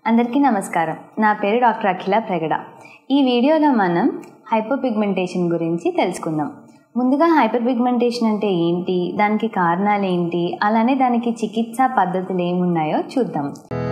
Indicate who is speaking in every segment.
Speaker 1: అందరికీ నమస్కారం నా పేరు డాక్టర్ అఖిల ప్రగడ ఈ వీడియోలో మనం హైపర్ పిగ్మెంటేషన్ గురించి తెలుసుకుందాం ముందుగా హైపర్ పిగ్మెంటేషన్ అంటే ఏంటి దానికి కారణాలు ఏంటి అలానే దానికి చికిత్సా పద్ధతులు ఏమున్నాయో చూద్దాం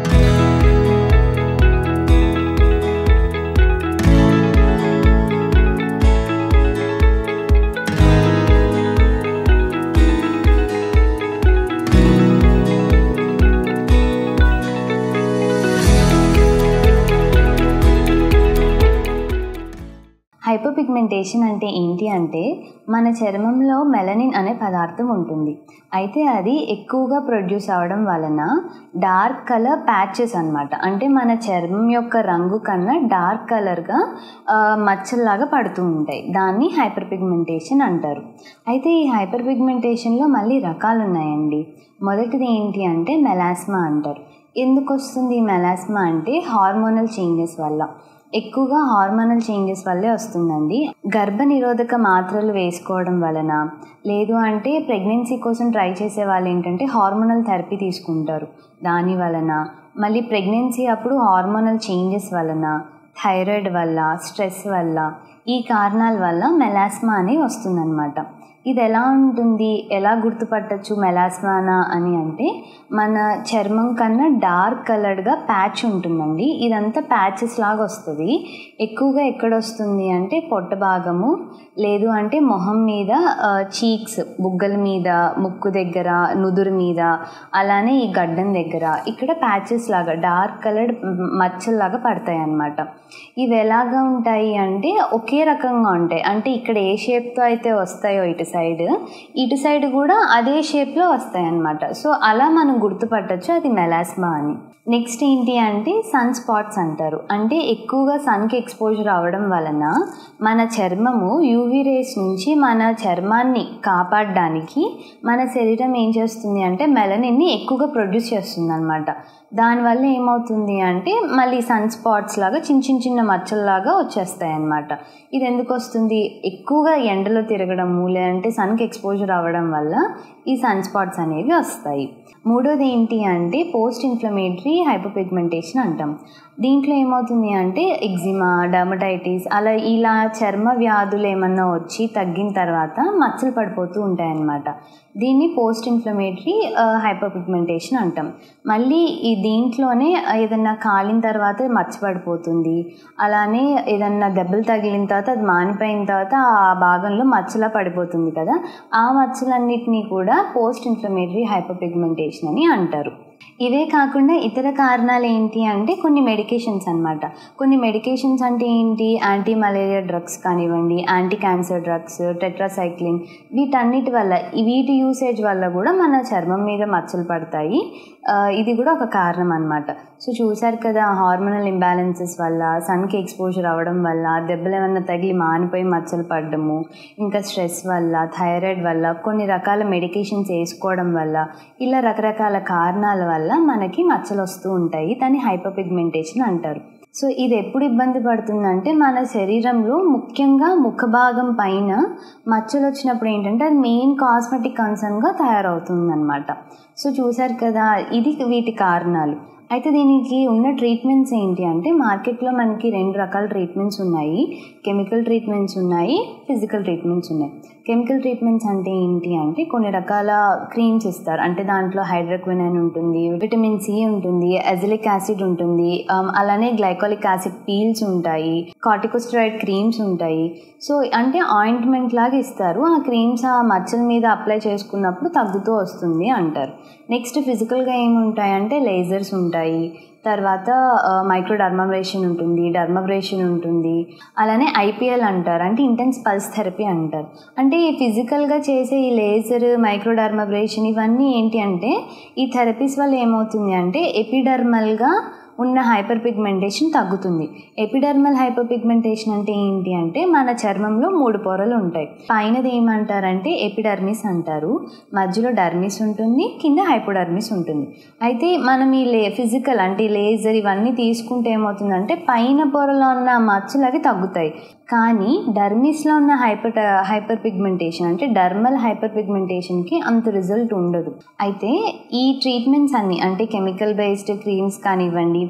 Speaker 1: హైపర్ పిగ్మెంటేషన్ అంటే ఏంటి అంటే మన చర్మంలో మెలనిన్ అనే పదార్థం ఉంటుంది అయితే అది ఎక్కువగా ప్రొడ్యూస్ అవ్వడం వలన డార్క్ కలర్ ప్యాచెస్ అనమాట అంటే మన చర్మం యొక్క రంగు కన్నా డార్క్ కలర్గా మచ్చల్లాగా పడుతూ ఉంటాయి దాన్ని హైపర్ పిగ్మెంటేషన్ అంటారు అయితే ఈ హైపర్ పిగ్మెంటేషన్లో మళ్ళీ రకాలు ఉన్నాయండి మొదటిది ఏంటి అంటే మెలాస్మా అంటారు ఎందుకు వస్తుంది ఈ మెలాస్మా అంటే హార్మోనల్ చేంజెస్ వల్ల ఎక్కువగా హార్మోనల్ చేంజెస్ వల్లే వస్తుందండి గర్భ నిరోధక మాత్రలు వేసుకోవడం వలన లేదు అంటే ప్రెగ్నెన్సీ కోసం ట్రై చేసే వాళ్ళు ఏంటంటే హార్మోనల్ థెరపీ తీసుకుంటారు దాని వలన మళ్ళీ ప్రెగ్నెన్సీ అప్పుడు హార్మోనల్ చేంజెస్ వలన థైరాయిడ్ వల్ల స్ట్రెస్ వల్ల ఈ కారణాల వల్ల మెలాస్మా అని వస్తుందన్నమాట ఇది ఎలా ఉంటుంది ఎలా గుర్తుపట్టచ్చు మెలాస్మానా అని అంటే మన చర్మం కన్నా డార్క్ కలర్డ్గా ప్యాచ్ ఉంటుందండి ఇదంతా ప్యాచెస్ లాగా వస్తుంది ఎక్కువగా ఎక్కడ వస్తుంది అంటే పొట్ట భాగము లేదు అంటే మొహం మీద చీక్స్ బుగ్గల మీద ముక్కు దగ్గర నుదురు మీద అలానే ఈ గడ్డం దగ్గర ఇక్కడ ప్యాచెస్ లాగా డార్క్ కలర్డ్ మచ్చల్లాగా పడతాయి అన్నమాట ఇవి ఎలాగా ఉంటాయి అంటే ఒకే రకంగా ఉంటాయి అంటే ఇక్కడ ఏ షేప్తో అయితే వస్తాయో ఇటు సైడ్ ఇటు సైడ్ కూడా అదే షేప్లో వస్తాయి అన్నమాట సో అలా మనం గుర్తుపట్టచ్చు అది మెలాస్మా అని నెక్స్ట్ ఏంటి అంటే సన్ స్పాట్స్ అంటారు అంటే ఎక్కువగా సన్కి ఎక్స్పోజర్ అవ్వడం వలన మన చర్మము యూవీ రేస్ నుంచి మన చర్మాన్ని కాపాడడానికి మన శరీరం ఏం చేస్తుంది అంటే మెలనిన్ని ఎక్కువగా ప్రొడ్యూస్ చేస్తుంది అనమాట దానివల్ల ఏమవుతుంది అంటే మళ్ళీ సన్ స్పాట్స్ లాగా చిన్న చిన్న చిన్న మచ్చల్లాగా వచ్చేస్తాయి అన్నమాట ఇది ఎందుకు వస్తుంది ఎక్కువగా ఎండలో తిరగడము లేదంటే సన్కి ఎక్స్పోజర్ అవ్వడం వల్ల ఈ సన్ స్పాట్స్ అనేవి వస్తాయి మూడోది ఏంటి అంటే పోస్ట్ ఇన్ఫ్లమేటరీ హైపోపిగ్మెంటేషన్ అంటాం దీంట్లో ఏమవుతుంది అంటే ఎగ్జిమా డర్మటైటిస్ అలా ఇలా చర్మ వ్యాధులు ఏమన్నా వచ్చి తగ్గిన తర్వాత మచ్చలు పడిపోతూ ఉంటాయన్నమాట దీన్ని పోస్ట్ ఇన్ఫ్లమేటరీ హైపోపిగ్మెంటేషన్ అంటాం మళ్ళీ ఈ దీంట్లోనే ఏదన్నా కాలిన తర్వాత మచ్చ పడిపోతుంది అలానే ఏదన్నా దెబ్బలు తగిలిన తర్వాత అది మానిపోయిన తర్వాత ఆ భాగంలో మచ్చలా పడిపోతుంది కదా ఆ మచ్చలన్నిటినీ కూడా పోస్ట్ ఇన్ఫ్లమేటరీ హైపోపిగ్మెంటేషన్ అని అంటారు ఇవే కాకుండా ఇతర కారణాలు ఏంటి అంటే కొన్ని మెడికేషన్స్ అనమాట కొన్ని మెడికేషన్స్ అంటే ఏంటి యాంటీ మలేరియా డ్రగ్స్ కానివ్వండి యాంటీ క్యాన్సర్ డ్రగ్స్ టెట్రాసైక్లిన్ వీటన్నిటి వల్ల వీటి యూసేజ్ వల్ల కూడా మన చర్మం మీద మచ్చలు పడతాయి ఇది కూడా ఒక కారణం అనమాట సో చూసారు కదా హార్మోనల్ ఇంబ్యాలెన్సెస్ వల్ల సన్కి ఎక్స్పోజర్ అవ్వడం వల్ల దెబ్బలు ఏమన్నా తగిలి మానిపోయి మచ్చలు పడడము ఇంకా స్ట్రెస్ వల్ల థైరాయిడ్ వల్ల కొన్ని రకాల మెడికేషన్స్ వేసుకోవడం వల్ల ఇలా రకరకాల కారణాల వల్ల మనకి మచ్చలు వస్తూ ఉంటాయి దాన్ని హైపర్ పిగ్మెంటేషన్ అంటారు సో ఇది ఎప్పుడు ఇబ్బంది పడుతుందంటే మన శరీరంలో ముఖ్యంగా ముఖ భాగం పైన మచ్చలు వచ్చినప్పుడు ఏంటంటే అది మెయిన్ కాస్మెటిక్ కన్సర్న్గా తయారవుతుంది అనమాట సో చూసారు కదా ఇది వీటి కారణాలు అయితే దీనికి ఉన్న ట్రీట్మెంట్స్ ఏంటి అంటే మార్కెట్లో మనకి రెండు రకాల ట్రీట్మెంట్స్ ఉన్నాయి కెమికల్ ట్రీట్మెంట్స్ ఉన్నాయి ఫిజికల్ ట్రీట్మెంట్స్ ఉన్నాయి కెమికల్ ట్రీట్మెంట్స్ అంటే ఏంటి అంటే కొన్ని రకాల క్రీమ్స్ ఇస్తారు అంటే దాంట్లో హైడ్రోక్వినైన్ ఉంటుంది విటమిన్ సి ఉంటుంది అజిలిక్ యాసిడ్ ఉంటుంది అలానే గ్లైకాలిక్ యాసిడ్ పీల్స్ ఉంటాయి కార్టికోస్టరాయిడ్ క్రీమ్స్ ఉంటాయి సో అంటే ఆయింట్మెంట్ లాగా ఇస్తారు ఆ క్రీమ్స్ ఆ మచ్చల మీద అప్లై చేసుకున్నప్పుడు తగ్గుతూ వస్తుంది అంటారు నెక్స్ట్ ఫిజికల్గా ఏముంటాయి అంటే లేజర్స్ ఉంటాయి తర్వాత మైక్రో డర్మబ్రేషన్ ఉంటుంది డర్మబ్రేషన్ ఉంటుంది అలానే ఐపీఎల్ అంటారు అంటే ఇంటెన్స్ పల్స్ థెరపీ అంటారు అంటే ఈ ఫిజికల్గా చేసే ఈ లేజర్ మైక్రో డర్మబ్రేషన్ ఇవన్నీ ఏంటి అంటే ఈ థెరపీస్ వల్ల ఏమవుతుంది అంటే ఎపిడర్మల్గా ఉన్న హైపర్ పిగ్మెంటేషన్ తగ్గుతుంది ఎపిడర్మల్ హైపర్ పిగ్మెంటేషన్ అంటే ఏంటి అంటే మన చర్మంలో మూడు పొరలు ఉంటాయి పైనది ఏమంటారంటే ఎపిడర్మిస్ అంటారు మధ్యలో డర్మిస్ ఉంటుంది కింద హైపోడర్మిస్ ఉంటుంది అయితే మనం ఈ లే ఫిజికల్ అంటే లేజర్ ఇవన్నీ తీసుకుంటే ఏమవుతుందంటే పైన పొరలో ఉన్న మచ్చలు అవి తగ్గుతాయి కానీ డర్మిస్లో ఉన్న హైపర్ హైపర్ పిగ్మెంటేషన్ అంటే డర్మల్ హైపర్ పిగ్మెంటేషన్కి అంత రిజల్ట్ ఉండదు అయితే ఈ ట్రీట్మెంట్స్ అన్ని అంటే కెమికల్ బేస్డ్ క్రీమ్స్ కానివ్వండి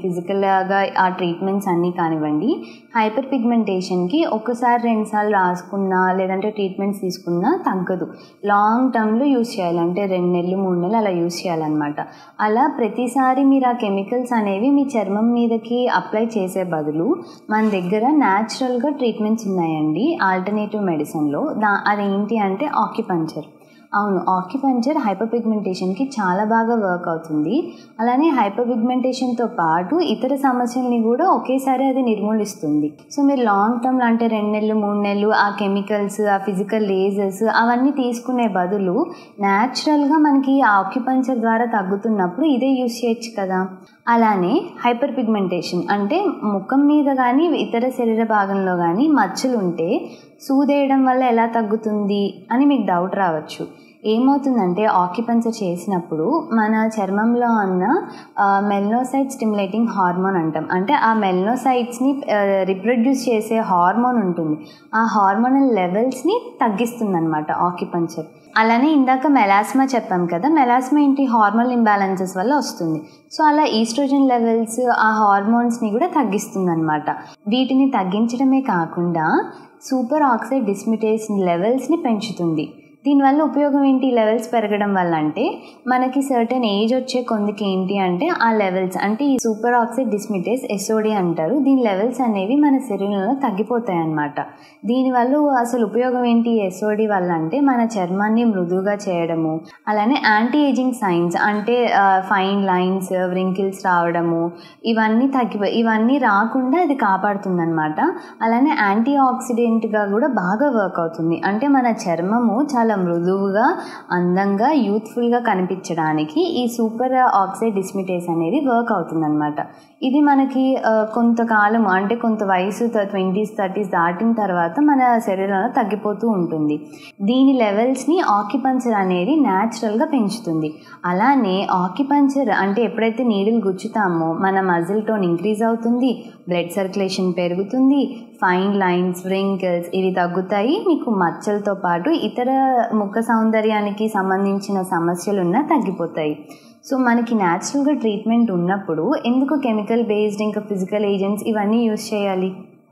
Speaker 1: ఫిజికల్గా ఆ ట్రీట్మెంట్స్ అన్నీ కానివ్వండి హైపర్ పిగ్మెంటేషన్కి ఒకసారి రెండుసార్లు రాసుకున్నా లేదంటే ట్రీట్మెంట్స్ తీసుకున్నా తగ్గదు లాంగ్ టర్మ్లో యూస్ చేయాలి అంటే రెండు నెలలు మూడు నెలలు అలా యూస్ చేయాలన్నమాట అలా ప్రతిసారి మీరు ఆ కెమికల్స్ అనేవి మీ చర్మం మీదకి అప్లై చేసే బదులు మన దగ్గర న్యాచురల్గా ట్రీట్మెంట్స్ ఉన్నాయండి ఆల్టర్నేటివ్ మెడిసిన్లో దా అదేంటి అంటే ఆక్యుపంచర్ అవును ఆక్యుపంచర్ హైపర్ పిగ్మెంటేషన్కి చాలా బాగా వర్క్ అవుతుంది అలానే హైపర్ పిగ్మెంటేషన్తో పాటు ఇతర సమస్యల్ని కూడా ఒకేసారి అది నిర్మూలిస్తుంది సో మీరు లాంగ్ టర్మ్లో అంటే రెండు నెలలు మూడు నెలలు ఆ కెమికల్స్ ఆ ఫిజికల్ లేజర్స్ అవన్నీ తీసుకునే బదులు న్యాచురల్గా మనకి ఆ ఆక్యుపంచర్ ద్వారా తగ్గుతున్నప్పుడు ఇదే యూస్ చేయొచ్చు కదా అలానే హైపర్ పిగ్మెంటేషన్ అంటే ముఖం మీద కానీ ఇతర శరీర భాగంలో కానీ మచ్చలు ఉంటే సూదేయడం వల్ల ఎలా తగ్గుతుంది అని మీకు డౌట్ రావచ్చు ఏమవుతుందంటే ఆక్యుపెన్సర్ చేసినప్పుడు మన చర్మంలో ఉన్న మెల్నోసైట్ స్టిమ్యులేటింగ్ హార్మోన్ అంటాం అంటే ఆ మెల్నోసైట్స్ని రిప్రొడ్యూస్ చేసే హార్మోన్ ఉంటుంది ఆ హార్మోనల్ లెవెల్స్ని తగ్గిస్తుంది అనమాట ఆక్యుపెన్చర్ అలానే ఇందాక మెలాస్మా చెప్పాం కదా మెలాస్మా ఏంటి హార్మోన్ ఇంబ్యాలెన్సెస్ వల్ల వస్తుంది సో అలా ఈస్ట్రోజన్ లెవెల్స్ ఆ హార్మోన్స్ని కూడా తగ్గిస్తుంది అనమాట వీటిని తగ్గించడమే కాకుండా సూపర్ ఆక్సైడ్ డిస్మిటేస్ లెవెల్స్ని పెంచుతుంది దీనివల్ల ఉపయోగం ఏంటి లెవెల్స్ పెరగడం వల్ల అంటే మనకి సర్టెన్ ఏజ్ వచ్చే కొందికి ఏంటి అంటే ఆ లెవెల్స్ అంటే ఈ సూపర్ ఆక్సైడ్ డిస్మిటేస్ ఎస్ఓడి అంటారు దీని లెవెల్స్ అనేవి మన శరీరంలో తగ్గిపోతాయి అన్నమాట దీనివల్ల అసలు ఉపయోగం ఏంటి ఎస్ఓడి వల్ల అంటే మన చర్మాన్ని మృదువుగా చేయడము అలానే యాంటీ ఏజింగ్ సైన్స్ అంటే ఫైన్ లైన్స్ వ్రింకిల్స్ రావడము ఇవన్నీ తగ్గిపో ఇవన్నీ రాకుండా ఇది కాపాడుతుంది అనమాట అలానే యాంటీ ఆక్సిడెంట్గా కూడా బాగా వర్క్ అవుతుంది అంటే మన చర్మము చాలా చాలా మృదువుగా అందంగా యూత్ఫుల్గా కనిపించడానికి ఈ సూపర్ ఆక్సైడ్ డిస్మిటేస్ అనేది వర్క్ అవుతుందన్నమాట ఇది మనకి కొంతకాలం అంటే కొంత వయసు ట్వంటీస్ థర్టీస్ దాటిన తర్వాత మన శరీరంలో తగ్గిపోతూ ఉంటుంది దీని లెవెల్స్ని ఆక్యుపంచర్ అనేది న్యాచురల్గా పెంచుతుంది అలానే ఆక్యుపంచర్ అంటే ఎప్పుడైతే నీడిల్ గుచ్చుతామో మన మజిల్ టోన్ ఇంక్రీజ్ అవుతుంది బ్లడ్ సర్క్యులేషన్ పెరుగుతుంది ఫైన్ లైన్స్ వ్రింకిల్స్ ఇవి తగ్గుతాయి మీకు మచ్చలతో పాటు ఇతర ముఖ సౌందర్యానికి సంబంధించిన సమస్యలున్నా తగ్గిపోతాయి సో మనకి న్యాచురల్గా ట్రీట్మెంట్ ఉన్నప్పుడు ఎందుకు కెమికల్ బేస్డ్ ఇంకా ఫిజికల్ ఏజెంట్స్ ఇవన్నీ యూస్ చేయాలి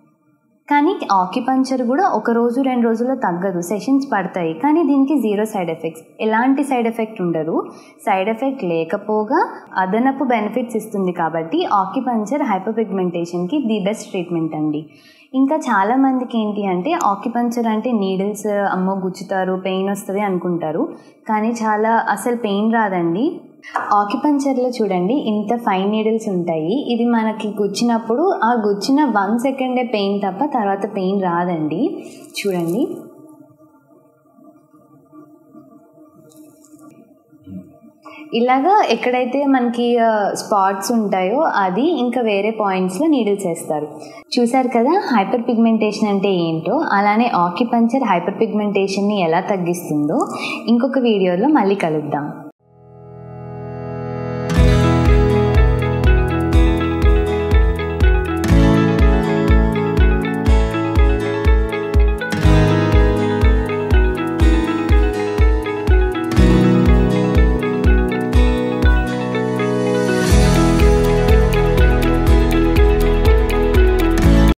Speaker 1: కానీ ఆక్యుపంచర్ కూడా ఒక రోజు రెండు రోజుల్లో తగ్గదు సెషన్స్ పడతాయి కానీ దీనికి జీరో సైడ్ ఎఫెక్ట్స్ ఎలాంటి సైడ్ ఎఫెక్ట్ ఉండదు సైడ్ ఎఫెక్ట్ లేకపోగా అదనపు బెనిఫిట్స్ ఇస్తుంది కాబట్టి ఆక్యుపంచర్ హైపర్ పిగ్మెంటేషన్కి ది బెస్ట్ ట్రీట్మెంట్ అండి ఇంకా చాలా మందికి ఏంటి అంటే ఆక్యుపంచర్ అంటే నీడిల్స్ అమ్మో గుచ్చుతారు పెయిన్ వస్తుంది అనుకుంటారు కానీ చాలా అసలు పెయిన్ రాదండి ఆక్యుపంచర్లో చూడండి ఇంత ఫైన్ నీడిల్స్ ఉంటాయి ఇది మనకి గుచ్చినప్పుడు ఆ గుచ్చిన వన్ సెకండే పెయిన్ తప్ప తర్వాత పెయిన్ రాదండి చూడండి ఇలాగా ఎక్కడైతే మనకి స్పాట్స్ ఉంటాయో అది ఇంకా వేరే పాయింట్స్లో నీడిల్స్ వేస్తారు చూసారు కదా హైపర్ పిగ్మెంటేషన్ అంటే ఏంటో అలానే ఆక్యుపంచర్ హైపర్ పిగ్మెంటేషన్ని ఎలా తగ్గిస్తుందో ఇంకొక వీడియోలో మళ్ళీ కలుద్దాం